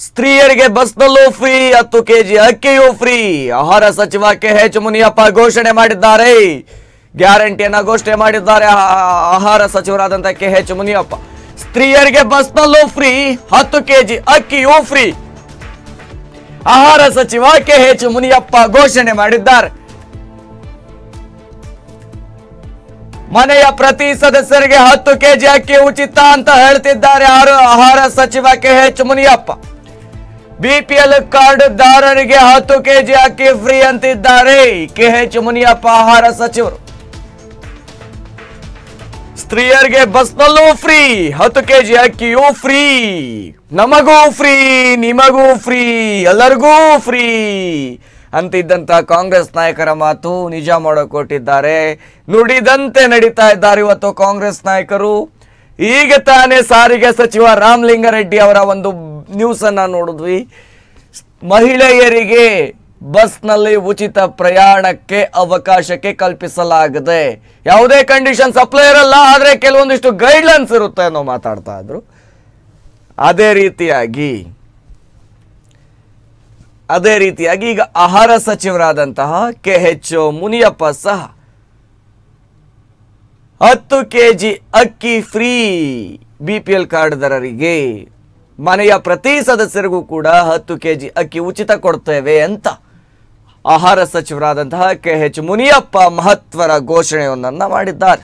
ಸ್ತ್ರೀಯರಿಗೆ ಬಸ್ನಲ್ಲೂ ಫ್ರೀ ಹತ್ತು ಕೆಜಿ ಅಕ್ಕಿಯೂ ಫ್ರೀ ಆಹಾರ ಸಚಿವ ಕೆ ಎಚ್ ಮುನಿಯಪ್ಪ ಘೋಷಣೆ ಮಾಡಿದ್ದಾರೆ ಗ್ಯಾರಂಟಿಯನ್ನ ಘೋಷಣೆ ಮಾಡಿದ್ದಾರೆ ಆ- ಆಹಾರ ಸಚಿವರಾದಂತ ಕೆ ಎಚ್ ಮುನಿಯಪ್ಪ ಸ್ತ್ರೀಯರಿಗೆ ಬಸ್ನಲ್ಲೂ ಫ್ರೀ ಹತ್ತು ಕೆಜಿ ಅಕ್ಕಿಯೂ ಫ್ರೀ ಆಹಾರ ಸಚಿವ ಕೆ ಎಚ್ ಮುನಿಯಪ್ಪ ಘೋಷಣೆ ಮಾಡಿದ್ದಾರೆ ಮನೆಯ ಪ್ರತಿ ಸದಸ್ಯರಿಗೆ ಹತ್ತು ಕೆಜಿ ಅಕ್ಕಿ ಉಚಿತ ಅಂತ ಹೇಳ್ತಿದ್ದಾರೆ ಆರು ಆಹಾರ ಸಚಿವ K H Muniyappa BPL card ದಾರರಿಗೆ ಹತ್ತು ಕೆಜಿ ಅಕ್ಕಿ ಫ್ರೀ ಅಂತಿದ್ದಾರೆ ಕೆ ಎಚ್ ಮುನಿಯಪ್ಪ ಆಹಾರ ಸಚಿವರು ಸ್ತ್ರೀಯರಿಗೆ ಬಸ್ನಲ್ಲೂ ಫ್ರೀ ಹತ್ತು ಕೆಜಿ ಅಕ್ಕಿಯೂ ಫ್ರೀ ನಮಗೂ ಫ್ರೀ ನಿಮಗೂ ಫ್ರೀ ಎಲ್ಲರಿಗೂ ಫ್ರೀ ಅಂತಿದ್ದಂತ ಕಾಂಗ್ರೆಸ್ ನಾಯಕರ ಮಾತು ನಿಜ ಕೊಟ್ಟಿದ್ದಾರೆ ನುಡಿದಂತೆ ನಡೀತಾ ಇದ್ದಾರೆ ಇವತ್ತು ಕಾಂಗ್ರೆಸ್ ನಾಯಕರು ಈಗ ತಾನೇ ಸಾರಿಗೆ ಸಚಿವ ರಾಮಲಿಂಗಾರೆಡ್ಡಿ ಅವರ ಒಂದು ನ್ಯೂಸ್ ಅನ್ನ ನೋಡಿದ್ವಿ ಮಹಿಳೆಯರಿಗೆ ಬಸ್ನಲ್ಲಿ ಉಚಿತ ಪ್ರಯಾಣಕ್ಕೆ ಅವಕಾಶಕ್ಕೆ ಕಲ್ಪಿಸಲಾಗಿದೆ ಯಾವುದೇ ಕಂಡೀಷನ್ಸ್ ಅಪ್ಲೈ ಇರಲ್ಲ ಆದರೆ ಕೆಲವೊಂದಿಷ್ಟು ಗೈಡ್ಲೈನ್ಸ್ ಇರುತ್ತೆ ಅನ್ನೋ ಮಾತಾಡ್ತಾ ಇದ್ರು ಅದೇ ರೀತಿಯಾಗಿ ಅದೇ ರೀತಿಯಾಗಿ ಈಗ ಆಹಾರ ಸಚಿವರಾದಂತಹ ಕೆ ಎಚ್ ಮುನಿಯಪ್ಪ ಸಹ ಹತ್ತು ಕೆ ಜಿ ಅಕ್ಕಿ ಫ್ರೀ ಬಿ ಪಿ ಎಲ್ ಕಾರ್ಡ್ದಾರರಿಗೆ ಮನೆಯ ಪ್ರತಿ ಸದಸ್ಯರಿಗೂ ಕೂಡ ಹತ್ತು ಕೆ ಜಿ ಅಕ್ಕಿ ಉಚಿತ ಕೊಡ್ತೇವೆ ಅಂತ ಆಹಾರ ಸಚಿವರಾದಂತಹ ಕೆ ಎಚ್ ಮುನಿಯಪ್ಪ ಮಹತ್ವರ ಘೋಷಣೆಯೊಂದನ್ನು ಮಾಡಿದ್ದಾರೆ